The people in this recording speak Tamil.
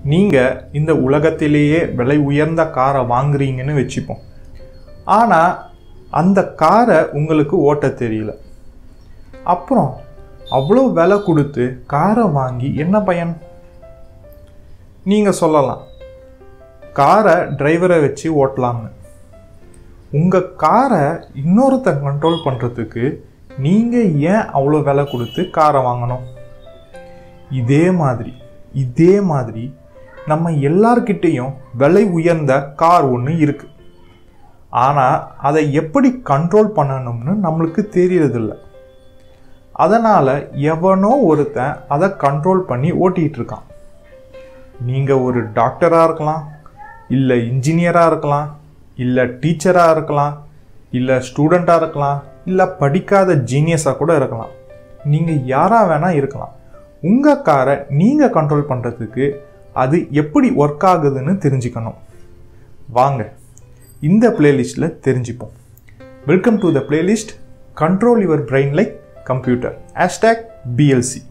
நீங்கள் இந்த உலகத்திலேயே விலை உயர்ந்த காரை வாங்குறீங்கன்னு வச்சுப்போம் ஆனால் அந்த காரை உங்களுக்கு ஓட்ட தெரியல அப்புறம் அவ்வளோ விலை கொடுத்து காரை வாங்கி என்ன பயன் நீங்கள் சொல்லலாம் காரை டிரைவரை வச்சு ஓட்டலாம்னு உங்கள் காரை இன்னொருத்தன் கண்ட்ரோல் பண்ணுறதுக்கு நீங்கள் ஏன் அவ்வளோ விலை கொடுத்து காரை வாங்கணும் இதே மாதிரி இதே மாதிரி நம்ம எல்லார்கிட்டேயும் விலை உயர்ந்த கார் ஒன்று இருக்கு ஆனால் அதை எப்படி கண்ட்ரோல் பண்ணணும்னு நம்மளுக்கு தெரியறதில்ல அதனால் எவனோ ஒருத்தன் அதை கண்ட்ரோல் பண்ணி ஓட்டிகிட்டு இருக்கான் நீங்கள் ஒரு டாக்டராக இருக்கலாம் இல்லை இன்ஜினியராக இருக்கலாம் இல்லை டீச்சராக இருக்கலாம் இல்லை ஸ்டூடெண்ட்டாக இருக்கலாம் இல்லை படிக்காத ஜீனியஸாக கூட இருக்கலாம் நீங்கள் யாராக வேணால் இருக்கலாம் உங்கள் காரை நீங்கள் கண்ட்ரோல் பண்ணுறதுக்கு அது எப்படி ஒர்க் ஆகுதுன்னு தெரிஞ்சுக்கணும் வாங்க இந்த பிளேலிஸ்ட்டில் தெரிஞ்சுப்போம் welcome to the playlist control your brain like computer hashtag PLC